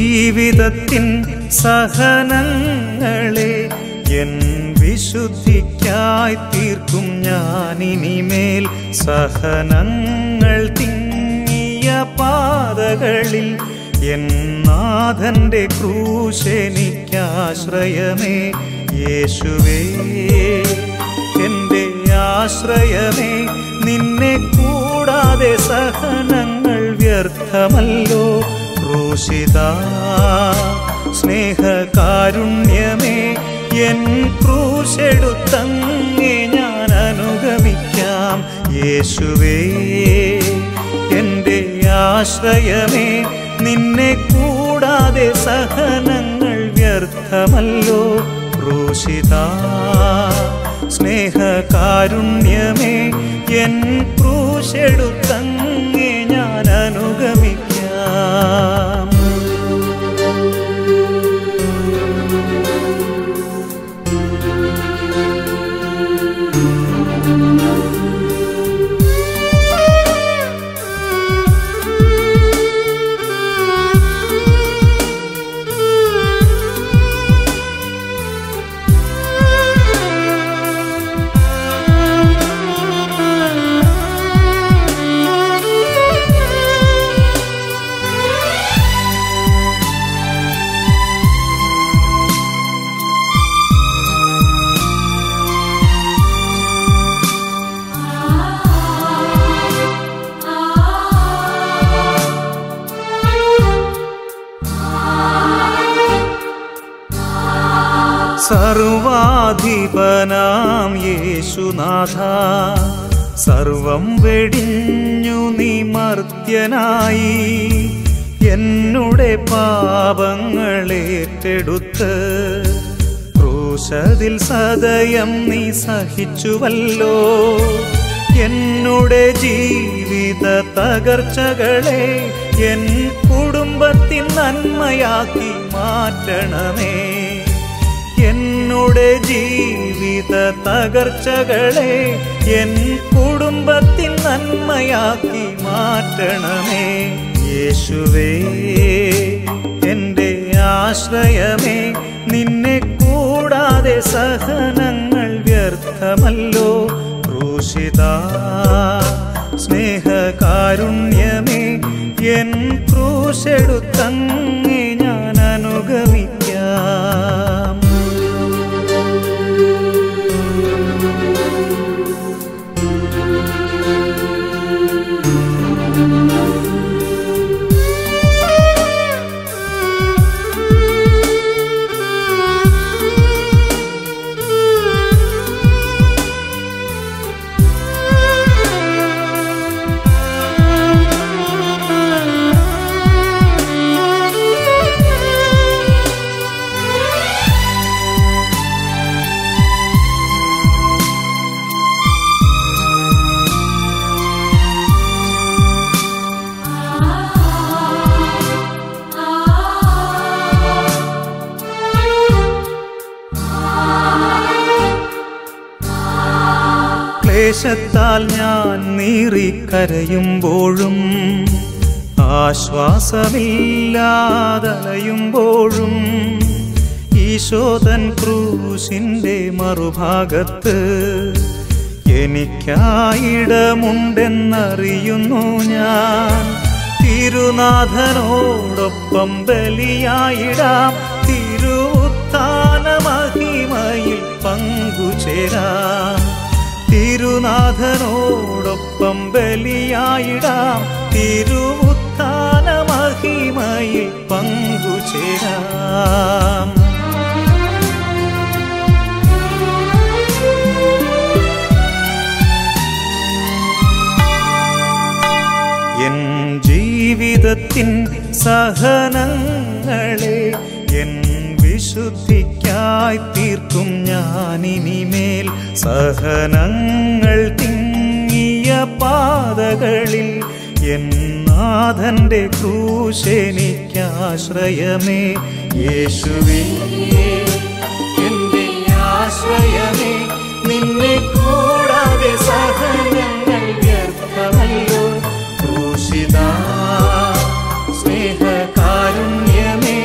ജീവിതത്തിൻ സഹനങ്ങളെ എൻ വിശുദ്ധിക്കായി തീർക്കും ഞാനിനിമേൽ സഹനങ്ങൾ തിങ്ങിയ പാതകളിൽ എൻ നാഥന്റെ ക്രൂശെനിക്കാശ്രയമേ യേശുവേ എന്റെ ആശ്രയമേ നിന്നെ കൂടാതെ സഹനങ്ങൾ വ്യർത്ഥമല്ലോ ക്രൂശിത സ്നേഹകാരുണ്യമേ എൻ ക്രൂശെടുത്തങ്ങേ ഞാൻ അനുഗമിക്കാം യേശുവേ എന്റെ ആശ്രയമേ നിന്നെ കൂടാതെ സഹനങ്ങൾ വ്യർത്ഥമല്ലോ ക്രൂശിത സ്നേഹകാരുണ്യമേ എൻ ക്രൂശെടുത്തങ്ങേ ഞാൻ അനുഗമിക്കാം സർവാധിപനാം യേശുനാഥ സർവം വെടിഞ്ഞു നിമർത്യനായി എന്നുടെ പാപങ്ങളേറ്റെടുത്ത് ക്രൂശതിൽ സദയം നീ സഹിച്ചുവല്ലോ എന്നുടെ ജീവിത തകർച്ചകളെ എൻ കുടുംബത്തിൻ നന്മയാക്കി മാറ്റണമേ എന്നുടെ ജീവിത തകർച്ചകളെ എൻ കുടുംബത്തിൻ നന്മയാക്കി മാറ്റണമേ യേശുവേ എൻ്റെ ആശ്രയമേ നിന്നെ കൂടാതെ സഹനങ്ങൾ വ്യർത്ഥമല്ലോ ക്രൂശിത സ്നേഹകാരുണ്യമേ എൻ ക്രൂശെടുത്തങ്ങേ ഞാൻ അനുഗമിക്കാം ക്ലേശത്താൽ ഞാൻ നീറിക്കരയുമ്പോഴും ആശ്വാസമില്ലാതലയുമ്പോഴും ഈശോതൻ ക്രൂശിൻ്റെ മറുഭാഗത്ത് എനിക്കായിടമുണ്ടെന്നറിയുന്നു ഞാൻ തിരുനാഥനോടൊപ്പം ബലിയായിടാം തിരുത്താന മഹിമയിൽ പങ്കുചേരാം തിരുനാഥനോടൊപ്പം ബലിയായിടാം തിരുവുത്താന മഹിമയിൽ പങ്കുചേരാം എൻ ജീവിതത്തിൻ സഹനങ്ങളെ എൻ വിശുദ്ധിക്കായി തീർക്കും ഞാനിനിമേൽ സഹനങ്ങൾ തിങ്ങിയ പാതകളിൽ എൻ നാഥന്റെ ക്രൂശെനിക്കാശ്രയമേ യേശുവേ എന്റെ ആശ്രയമേ നിന്നെ കൂടാതെ സഹനങ്ങൾ വ്യർത്ഥമല്ലോ ക്രൂശിത സ്നേഹകാരുണ്യമേ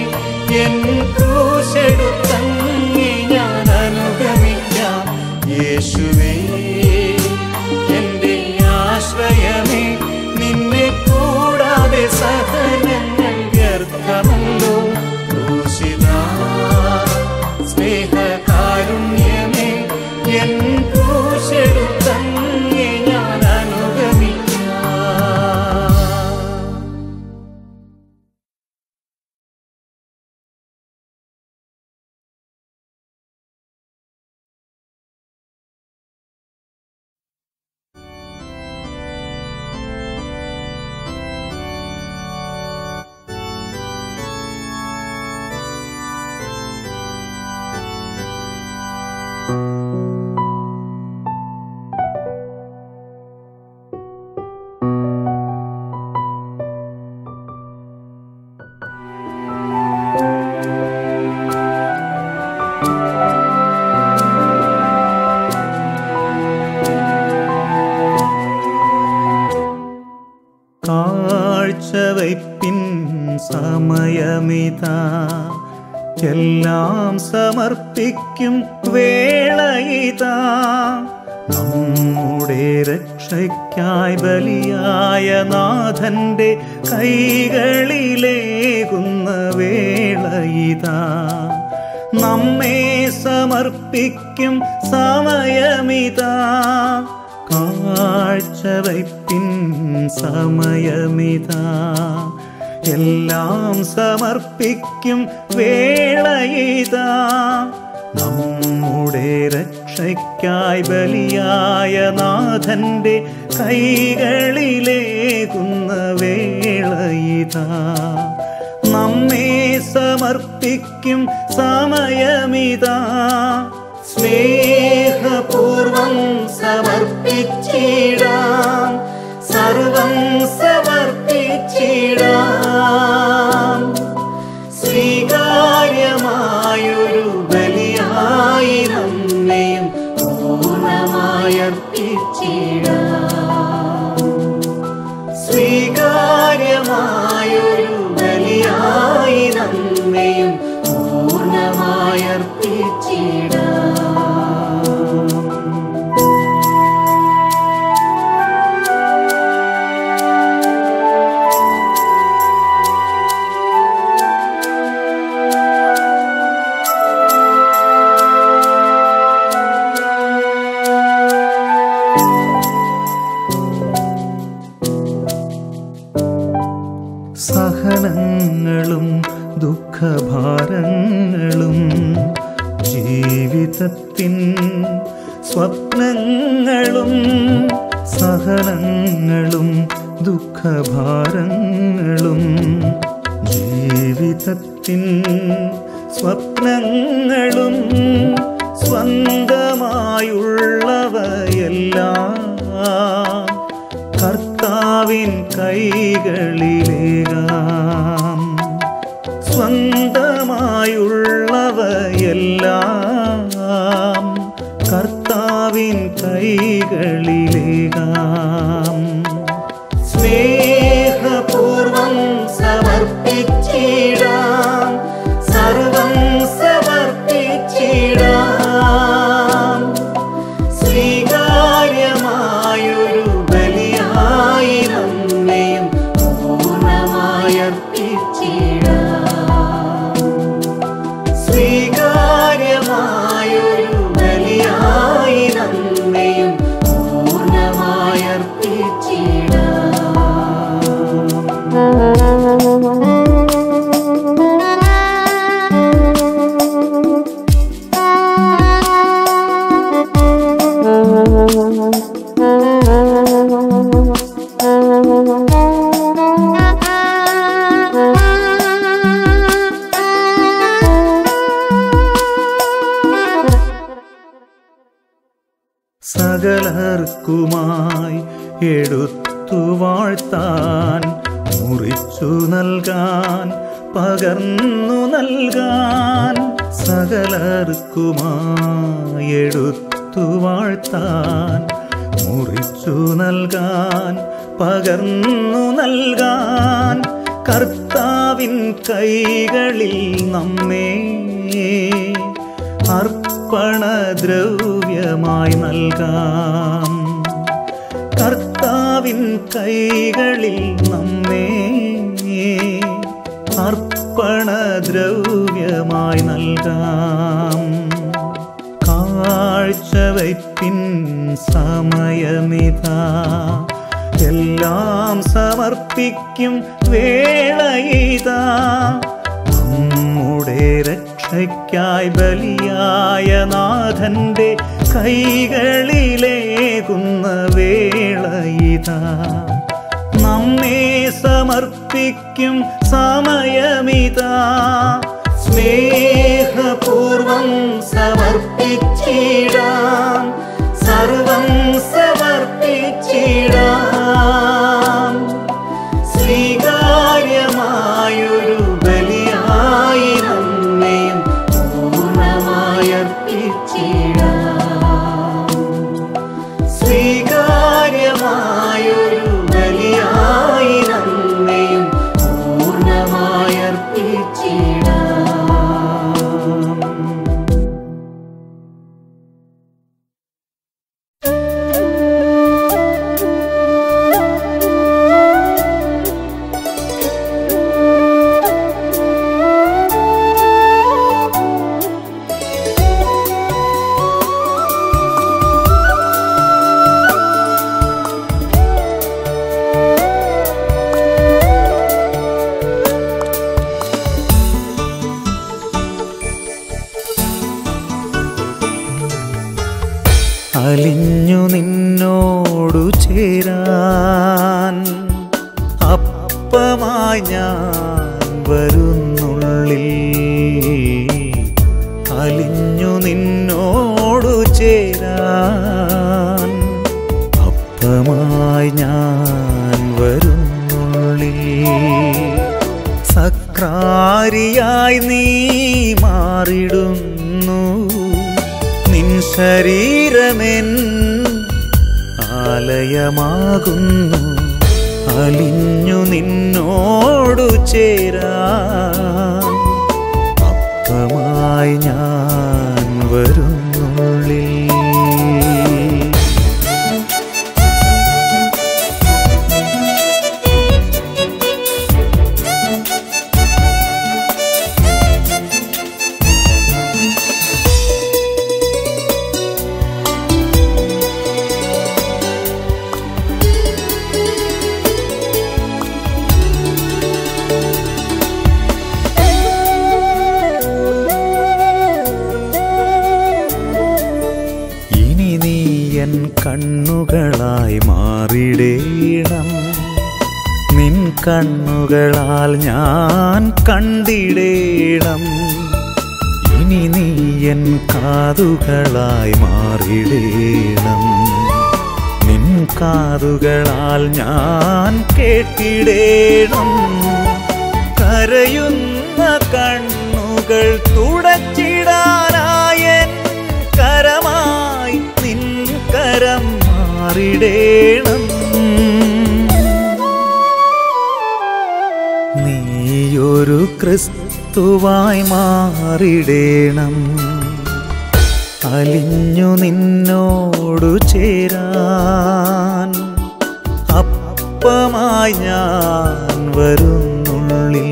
ക്രൂശെടുത്തങ്ങി ഞാൻ അനുഗമിക്കാം യേശുവേ എൻ്റെ ആശ്രയമേ നിന്നെ കൂടാതെ സഹനങ്ങൾ വ്യർത്ഥമല്ലോ ക്രൂശിതാ സ്നേഹകാരുണ്യമേ എൻ ക്രൂശെടുത്തങ്ങി ഞാൻ അനുഗമിക്കാം കാഴ്ചവയ്പ്പിൻ സമയമിതാ എല്ലാം സമർപ്പിക്കും വേളയിതാ നമ്മുടെ രക്ഷയ്ക്കായി ബലിയായ നാഥന്റെ കൈകളിലേകുന്ന വേളയിതാ നമ്മെ സമർപ്പിക്കും സമയമിതാ കാഴ്ചവയ്പ്പിൻ സമയമിതാ എല്ലാം സമർപ്പിക്കും വേളയിതാ നമ്മുടെ രക്ഷയ്ക്കായി ബലിയായ നാഥന്റെ കൈകളിലേകുന്ന വേളയിതാ നമ്മെ സമർപ്പിക്കും സമയമിതാ സ്നേഹപൂർവം സമർപ്പിച്ചിടാം സർവം സമർപ്പിച്ചിടാം സ്വീകാര്യമായൊരു ബലിയായി നമ്മയും പൂർണ്ണമായി അർപ്പിച്ചിടാം സ്വീകാര്യമായൊരു ബലിയായി നമ്മയും പൂർണ്ണമായി അർപ്പിച്ചിടാം സഹനങ്ങളും ദുഃഖഭാരങ്ങളും ജീവിതത്തിൻ സ്വപ്നങ്ങളും സഹനങ്ങളും ദുഃഖഭാരങ്ങളും ജീവിതത്തിൻ സ്വപ്നങ്ങളും സ്വന്തമായുള്ളവയെല്ലാം കർത്താവിൻ കൈകളിലേകാം സ്വന്തമായുള്ളവയെല്ലാം കർത്താവിൻ കൈകളിലേകാം സ്നേഹപൂർവം സമർപ്പിച്ചിടാം സർവം സമർപ്പിച്ചിടാം സ്വീകാര്യമായൊരു ബലിയായി നമ്മയും പൂർണ്ണമായി അർപ്പിച്ചിടാം സ്വീകാര്യമായൊരു ബലിയായി നമ്മയും പൂർണ്ണമായി അർപ്പിച്ചിടാം സകലർക്കുമായി എടുത്തു വാഴ്ത്താൻ മുറിച്ചു നൽകാൻ പകർന്നു നൽകാൻ സകലർക്കുമായി എടുത്തു വാഴ്ത്താൻ മുറിച്ചു നൽകാൻ പകർന്നു നൽകാൻ കർത്താവിൻ കർത്താവിൻ കൈകളിൽ നമ്മെ അർപ്പണദ്രവ്യമായി നൽകാം കർത്താവിൻ കൈകളിൽ നമ്മെ അർപ്പണദ്രവ്യമായി നൽകാം കാഴ്ചവയ്പ്പിൻ സമയമിതാ എല്ലാം സമർപ്പിക്കും വേളയിതാ നമ്മുടെ രക്ഷയ്ക്കായി ബലിയായ നാഥന്റെ കൈകളിലേകുന്ന വേളയിതാ നമ്മെ സമർപ്പിക്കും സമയമിതാ സ്നേഹപൂർവം സമർപ്പിച്ചിടാം സർവം സമർപ്പിച്ചിടാം സ്വീകാര്യമായൊരു ബലിയായി നമ്മയും പൂർണ്ണമായി അർപ്പിച്ചിടാം സ്വീകാര്യമായൊരു ബലിയായി നമ്മയും പൂർണ്ണമായി അർപ്പിച്ചിടാം അലിഞ്ഞു നിന്നോടു ചേരാൻ അപ്പമായി ഞാൻ വരുന്നുള്ളിൽ അലിഞ്ഞു നിന്നോടു ചേരാൻ അപ്പമായി ഞാൻ വരുന്നുള്ളിൽ സക്രാരിയായി നീ മാറിടുന്നു നിൻ ശരീരമെൻ ആലയമാകുന്നു അലിഞ്ഞു നിന്നോടു ചേരാൻ അപ്പമായി ഞാൻ വരുന്നുള്ളിൽ ഇനി നീ എൻ കണ്ണുകളായി മാറിടേണം നിൻ കണ്ണുകളാൽ ഞാൻ കണ്ടിടേണം ഇനി നീ എൻ കാതുകളായി മാറിടേണം നിൻ കാതുകളാൽ ഞാൻ കേട്ടിടേണം കരയുന്ന കണ്ണുകൾ തുടച്ചിടാനായൻ കരമായി നിൻ കരം മാറിടേണം നീയൊരു ക്രിസ്തുവായി മാറിടേണം അലിഞ്ഞു നിന്നോടു ചേരാൻ അപ്പമായി ഞാൻ വരുന്നുള്ളിൽ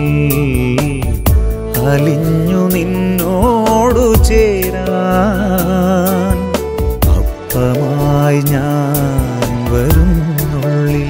അലിഞ്ഞു നിന്നോടു ചേരാൻ അപ്പമായി ഞാൻ വരുന്നുള്ളിൽ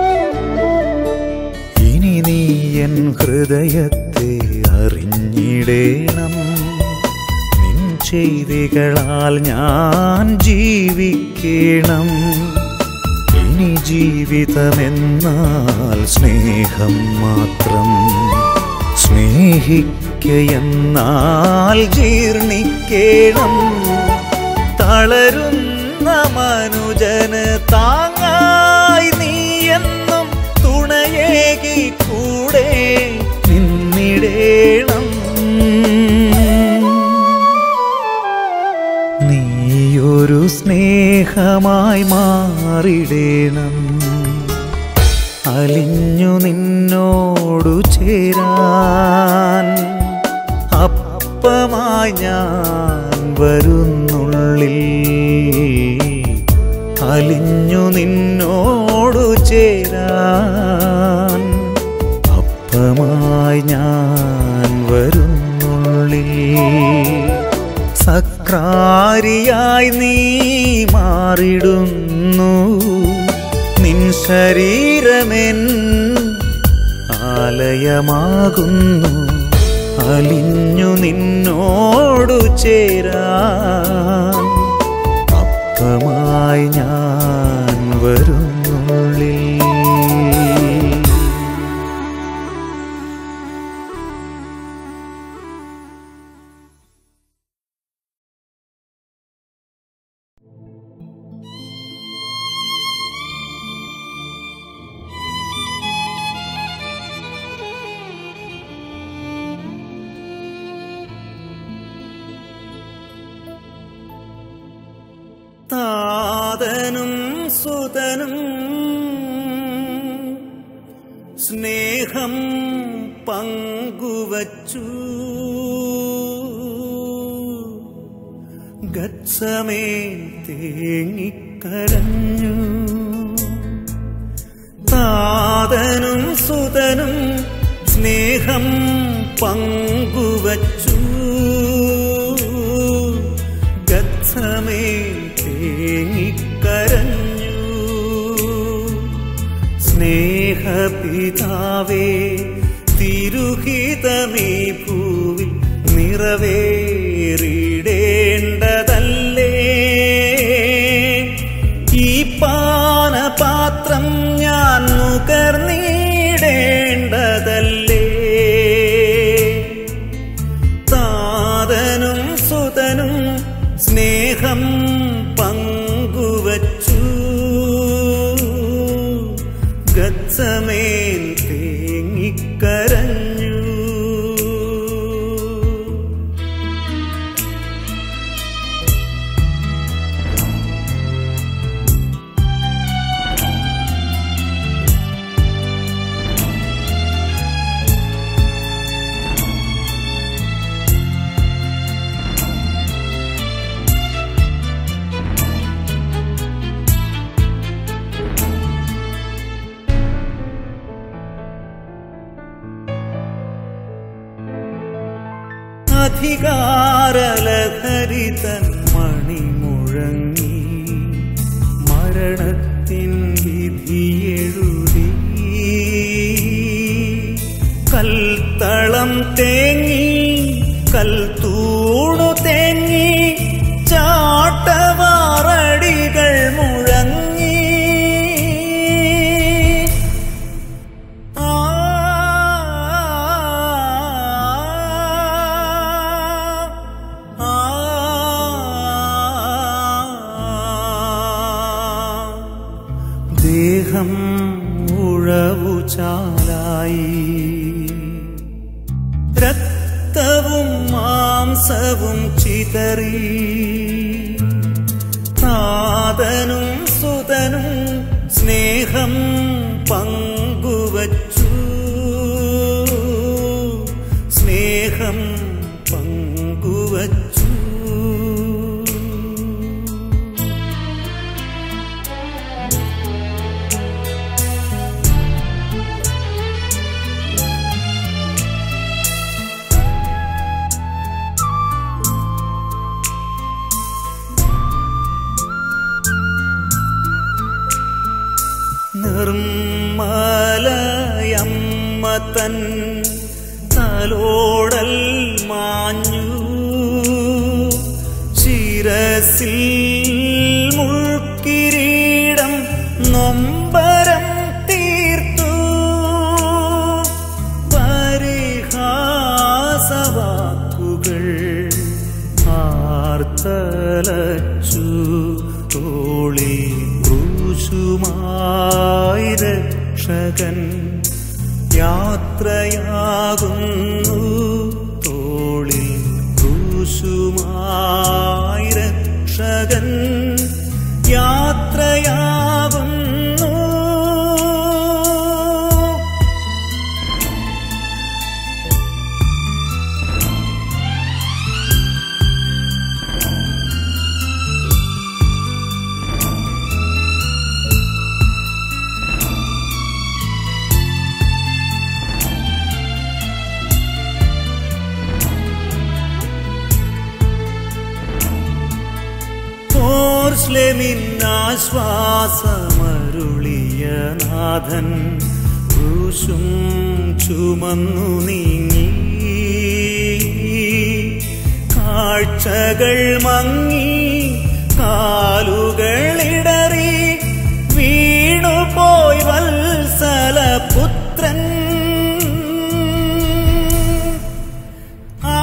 ഇനി നീ എൻ ഹൃദയത്തെ അറിഞ്ഞിടേണം ചെയ്തികളാൽ ഞാൻ ജീവിക്കണം ഇനി ജീവിതമെന്നാൽ സ്നേഹം മാത്രം സ്നേഹിക്കയെന്നാൽ ജീർണിക്കണം തളരുന്ന മനുജന് താങ്ങായി നീ എന്നും തുണയേകി കൂടെ നിന്നിടേണം നീയൊരു സ്നേഹമായി മാറിടേണം അലിഞ്ഞു നിന്നോടു ചേരാൻ അപ്പമായി ഞാൻ വരുന്നുള്ളിൽ അലിഞ്ഞു നിന്നോടു ചേരാൻ അപ്പമായി ഞാൻ വരുന്നുള്ളിൽ സക്രാരിയായി നീ മാറിടുന്നു നിൻ ശരീരമെൻ ആലയമാകുന്നു അലിഞ്ഞു നിന്നോടു ചേരാൻ അപ്പമായി ഞാൻ വരുന്നുള്ളിൽ താതനും സുതനും സ്നേഹം പങ്കുവച്ചു ഗച്ഛമേ തേങ്ങിക്കരഞ്ഞു താതനും സുതനും സ്നേഹം പങ്കുവച്ചു ഗച്ഛമേ തേങ്ങിക്കരഞ്ഞു സ്നേഹപിതാവേ തിരുഹിതമീ ഭൂവിൽ നിറവേറിടേണ്ടതല്ലേ ഈ പാനപാത്രം ഞാൻ നുകർന്നിടേണ്ടതല്ലേ താതനും സുതനും സ്നേഹം പങ്കുവച്ചു ഗച്ഛമേൽ തേങ്ങിക്കരഞ്ഞു അധികാരലഹരിതൻ മണിമുഴങ്ങി മരണത്തിൻ വിധിയെഴുതി കൽത്തളം തേങ്ങി കൽത്തൂണു തേങ്ങി ചാട്ടവാറടികൾ മുഴങ്ങി ആ ആ ദേഹം ഉഴവു ചാലായി രക്തവും മാംസവും ചിതറി നാദനും സുതനും സ്നേഹം പങ്കുവച്ചു സ്നേഹം പങ്കുവച്ചു നിർമ്മലയമ്മ തൻ തലോടൽ മാഞ്ഞു ശിരസിൽ മുൾക്കിരീടം നൊമ്പരം തീർത്തു പരിഹാസവാക്കുകൾ ആർത്തലച്ചു തോളിൽ ക്രൂശുമായി രക്ഷകൻ യാത്രയാകുന്നു തോളിൽ ക്രൂശുമായി രക്ഷകൻ യാത്രയാകുന്നു ഓർസ്ലെമിന്നാശ്വാസമരുളിയ നാഥൻ ക്രൂശും ചുമന്നു നീങ്ങി കാഴ്ചകൾ മങ്ങി കാലുകളിടറി വീണുപോയി വത്സലപുത്രൻ ആ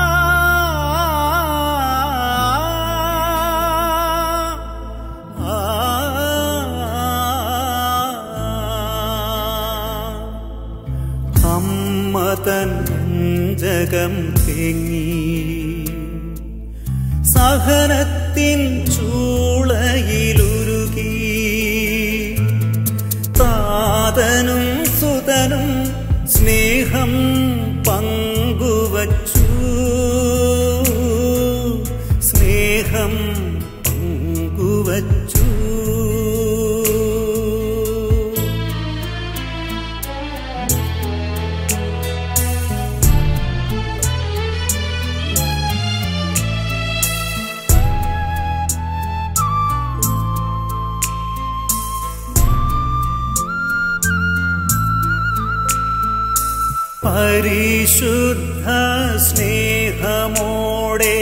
അമ്മ തൻ ജകം തേങ്ങി സഹനത്തിൻ ചൂളയിലുരുകി താതനും സുതനും സ്നേഹം പങ്കുവച്ചു സ്നേഹം പങ്കുവച്ചു പരിശുദ്ധ സ്നേഹമോടെ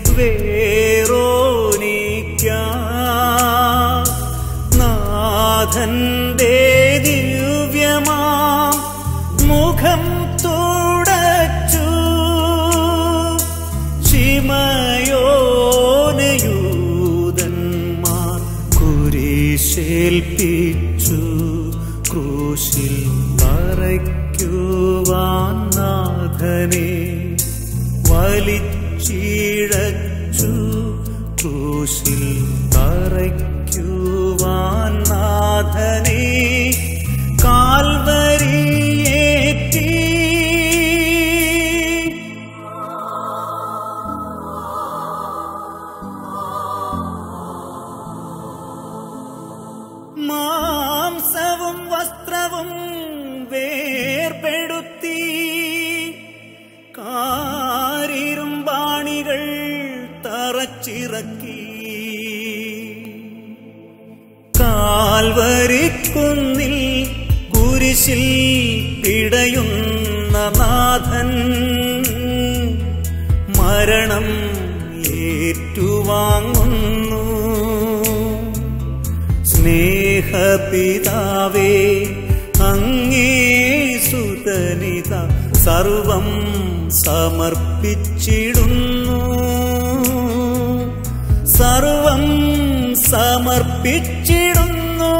വേറോനിക്ക നാഥന്റെ ദിവ്യമാ മുഖം തുടച്ചു ശിമയോനയൂതന്മാർ കുരിശേൽപ്പിച്ചു ക്രൂശിൽ തറയ്ക്കുവാൻ നാഥനെ വലിച്ചിഴച്ചു ക്രൂശിൽ തറയ്ക്കുവാൻ നാഥനെ കാൽവരിയേറ്റി മാംസവും വസ്ത്രവും വേർപെടുത്തി കാരിരുമ്പാണികൾ തറച്ചിറക്കി കാൽവരിക്കുന്നിൽ കുരിശിൽ പിടയുന്ന നാഥൻ മരണം ഏറ്റുവാങ്ങുന്നു സ്നേഹപിതാവേ അങ്ങേ സുതനിത സർവം സമർപ്പിച്ചിടുന്നു സർവം സമർപ്പിച്ചിടുന്നു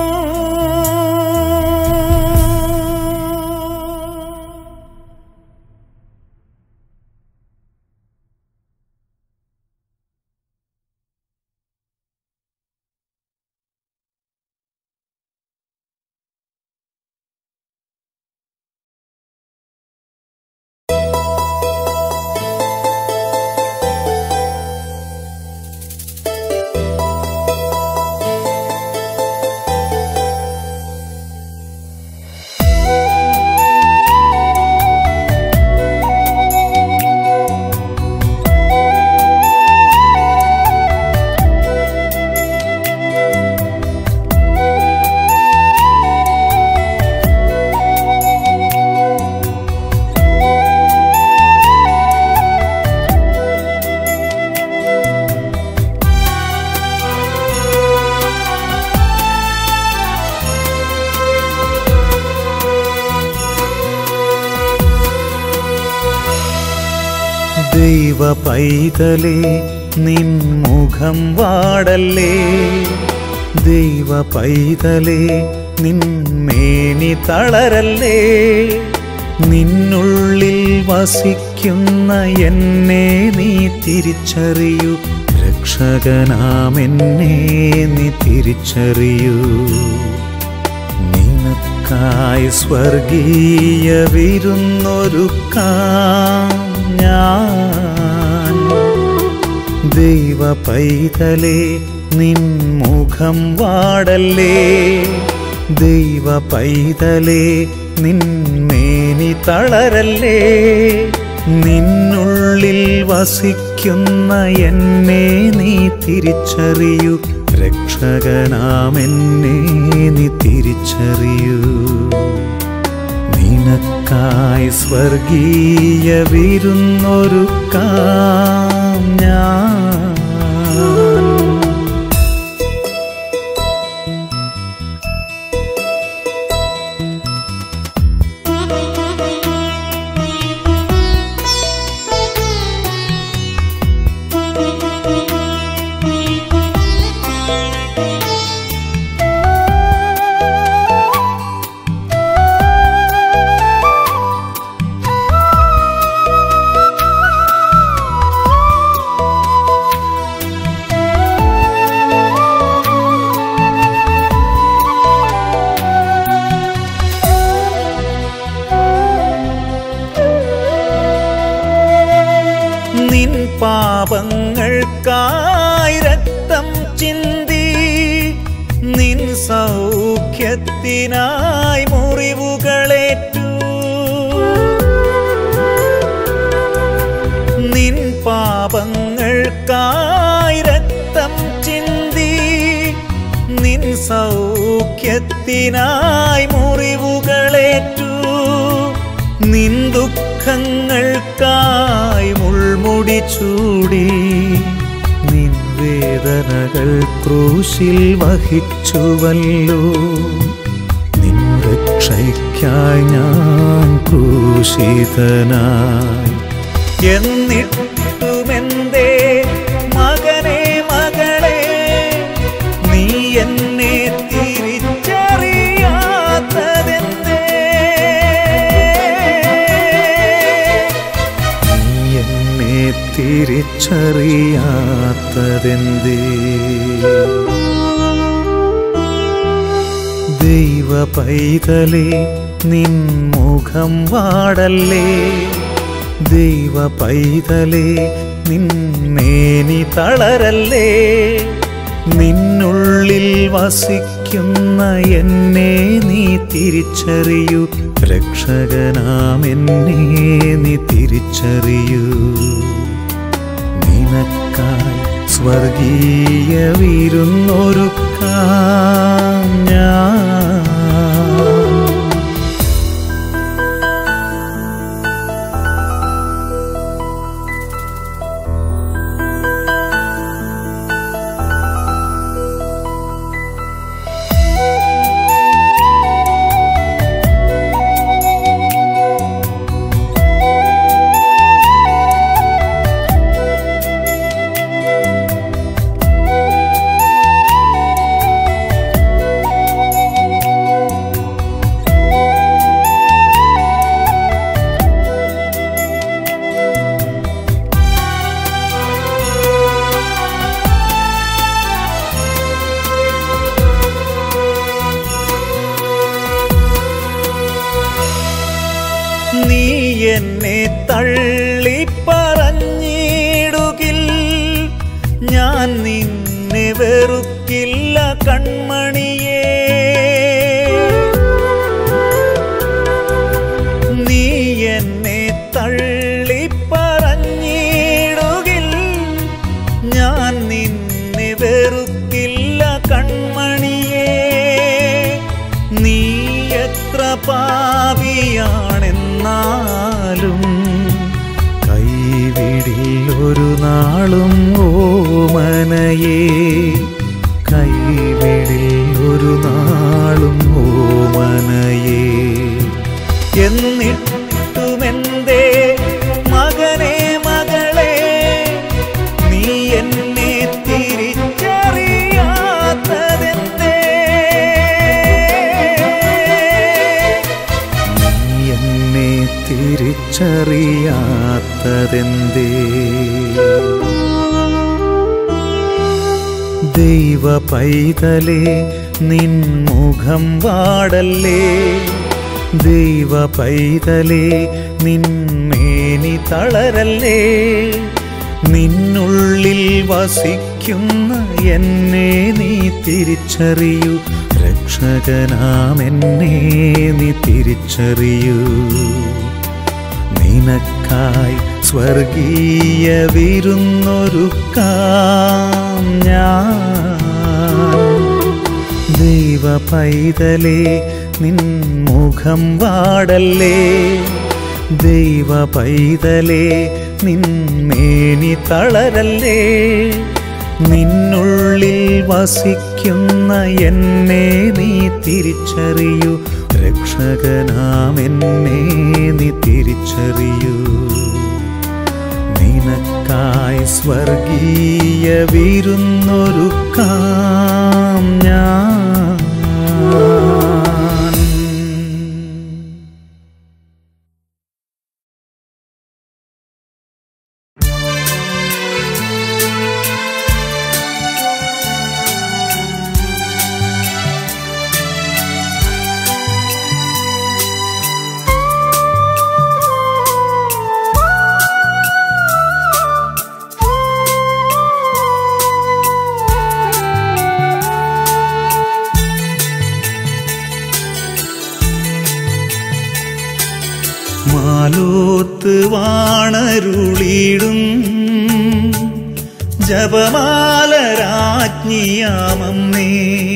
പൈതലേ നിൻ മുഖം വാടല്ലേ ദൈവ പൈതലേ നിൻ മേനി തളരല്ലേ നിന്നുള്ളിൽ വസിക്കുന്ന എന്നെ നീ തിരിച്ചറിയൂ രക്ഷകനാമെന്നെ നീ തിരിച്ചറിയൂ നിനക്കായി സ്വർഗീയ വിരുന്നൊരുക്കാം ഞാൻ ദൈവ പൈതലേ നിൻ മുഖം വാടല്ലേ ദൈവ പൈതലേ നിൻ മേനി തളരല്ലേ നിന്നുള്ളിൽ വസിക്കുന്ന എന്നെ നീ തിരിച്ചറിയൂ രക്ഷകനാമെന്നെ നീ തിരിച്ചറിയൂ നിനക്കായി സ്വർഗീയ വിരുന്നൊരുക്കാം ഞാൻ നിൻ പാപങ്ങൾക്കായി രക്തം ചിന്തി നിൻ സൗഖ്യത്തിനായി മുറിവുകളേറ്റു നിൻ പാപങ്ങൾക്കായി രക്തം ചിന്തി നിൻ സൗഖ്യത്തിനായി മുറിവുകളേറ്റു നിൻ ദുഃഖങ്ങൾക്കായി മുൾമുടി ചൂടി നിൻ വേദനകൾ ക്രൂശിൽ വഹിച്ചുവല്ലോ നിൻ രക്ഷയ്ക്കായി ഞാൻ ക്രൂശിതനായി എന്നിട്ടുമെന്തേ മകനെ മകളെ നീ എന്നെ തിരിച്ചറിയാത്തതെന്തേ നീ എന്നെ തിരിച്ചറിയാത്തതെന്തേ ദൈവ പൈതലേ നിൻ മുഖം വാടല്ലേ ദൈവ പൈതലേ നിന്നേനി തളരല്ലേ നിന്നുള്ളിൽ വസിക്കുന്ന എന്നെ നീ തിരിച്ചറിയൂ രക്ഷകനാമെന്നെ നീ തിരിച്ചറിയൂ നിനക്കായി സ്വർഗീയ വിരുന്നൊരുക്കാം ഞാൻ നീ എന്നെ തള്ളി പറഞ്ഞിടുകിൽ ഞാൻ നിന്നെ വെറുക്കില്ല കൺമണിയേ നീ എന്നെ തള്ളി പറഞ്ഞിടുകിൽ ഞാൻ നിന്നെ വെറുക്കില്ല കൺമണിയേ നീ എത്ര പാപിയാണെന്നാലും കൈവിടിൽ ഒരു നാളും ഓമനയേ കൈവിടിൽ ഒരു നാളും ഓമനയേ എന്നിട്ടുമെന്തേ മകനെ മകളെ ദൈവ പൈതലേ നിൻ മുഖം വാടല്ലേ ദൈവ പൈതലേ നിന്മേനി തളരല്ലേ നിന്നുള്ളിൽ വസിക്കുന്ന എന്നെ നീ തിരിച്ചറിയൂ രക്ഷകനാമെന്നെ നീ തിരിച്ചറിയൂ നിനക്കായി സ്വർഗീയ വിരുന്നൊരുക്കാം ഞാൻ ദൈവ പൈതലേ നിൻ മുഖം വാടല്ലേ ദൈവ പൈതലേ നിന്മേനി തളരല്ലേ നിന്നുള്ളിൽ വസിക്കുന്ന എന്നെ നീ തിരിച്ചറിയൂ രക്ഷകനാമെന്നെ നീ തിരിച്ചറിയൂ നിനക്കായി സ്വർഗീയ വിരുന്നൊരുക്കാം ഞാൻ മാലോത്ത് വാണരുളിടും ജപമാല രാജ്ഞിയാമമ്മേ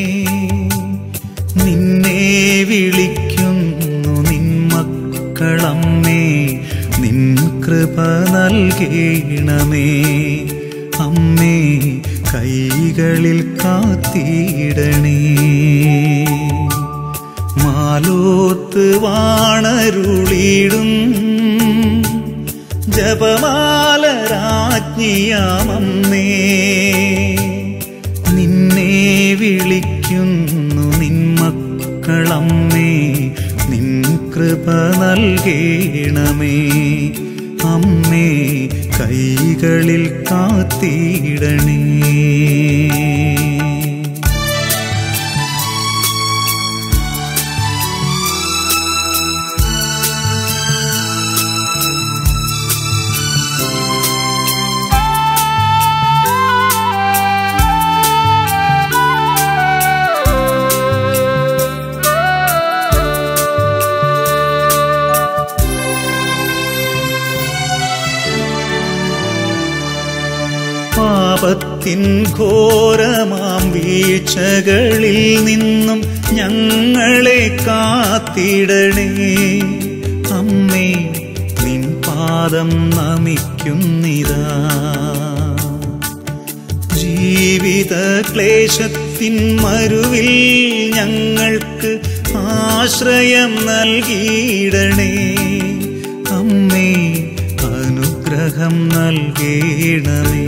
നിന്നെ വിളിക്കുന്നു നിൻ മക്കളമ്മേ നിൻ കൃപ നൽകണമേ അമ്മേ കൈകളിൽ കാത്തിടണേ മാലോത്ത് വാണരുളിടും ജപമാല രാജ്ഞിയാമമ്മേ നിന്നെ വിളിക്കുന്നു നിൻ മക്കളമ്മേ നിൻ കൃപ നൽകണമേ അമ്മേ കൈകളിൽ കാത്തിടണേ പാപത്തിൻ ഘോരമാം വീഴ്ചകളിൽ നിന്നും ഞങ്ങളെ കാത്തിടണേ അമ്മേ നിൻ പാദം നമിക്കുന്നിതാ ജീവിത ക്ലേശത്തിൻ മരുവിൽ ഞങ്ങൾക്ക് ആശ്രയം നൽകിയിടണേ അമ്മേ അനുഗ്രഹം നൽകണമേ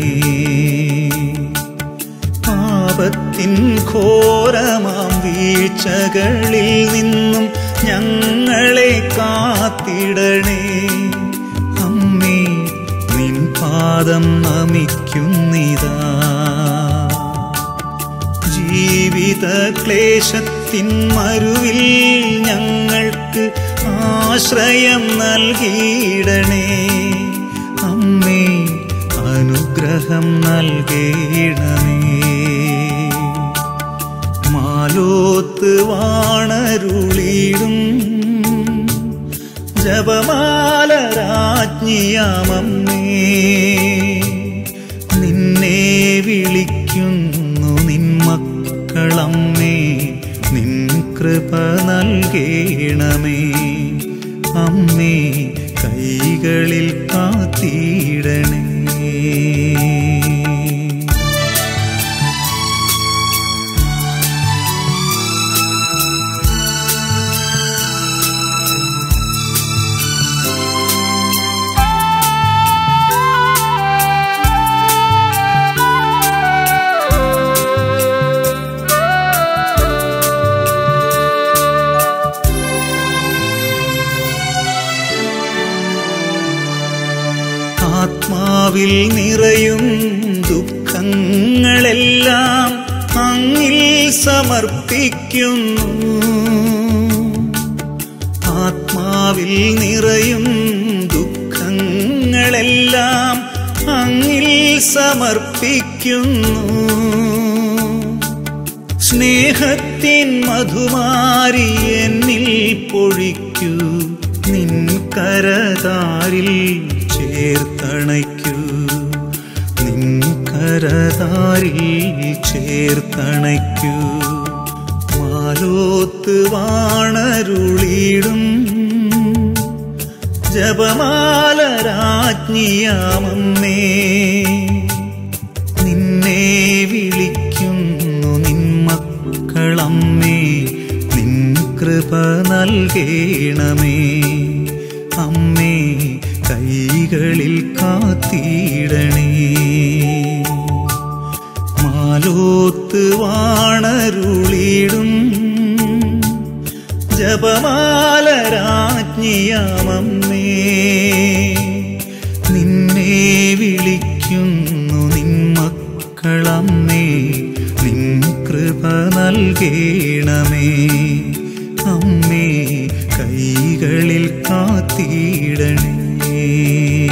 പാപത്തിൻ ഘോരമാം വീഴ്ചകളിൽ നിന്നും ഞങ്ങളെ കാത്തിടണേ അമ്മേ നിൻ പാദം നമിക്കുന്നിതാ ജീവിത ക്ലേശത്തിൻ മരുവിൽ ഞങ്ങൾക്ക് ആശ്രയം നൽകിയിടണേ അമ്മേ അനുഗ്രഹം നൽകണമേ മാലോത്ത് വാണരുളിടും ജപമാല രാജ്ഞിയാമമ്മേ നിന്നെ വിളിക്കുന്നു നിൻ മക്കളമ്മേ നിൻ കൃപ നൽകണമേ അമ്മേ കൈകളിൽ കാത്തിടണേ ആത്മാവിൽ നിറയും ദുഃഖങ്ങളെല്ലാം സമർപ്പിക്കുന്നു ആത്മാവിൽ നിറയും ദുഃഖങ്ങളെല്ലാം അങ്ങിൽ സമർപ്പിക്കുന്നു സ്നേഹത്തിൻ മധുമാരി എന്നിൽ പൊഴിക്കൂ നിൻ കരതാരിൽ ചേർത്തണയ്ക്കൂ നിൻ കരതാരിൽ ചേർത്തണയ്ക്കൂ മാലോത്ത് വാണരുളിടും ജപമാല രാജ്ഞിയാമമ്മേ നിന്നെ വിളിക്കുന്നു നിൻ മക്കളമ്മേ നിൻ കൃപ നൽകേണമേ അമ്മേ കൈകളിൽ കാത്തിടണേ മാലോത്ത് വാണരുളിടും ജപമാല രാജ്ഞിയാമമ്മേ നിന്നെ വിളിക്കുന്നു നിൻ മക്കളമ്മേ നിൻ കൃപ നൽകേണമേ അമ്മേ കൈകളിൽ കാത്തിടണേ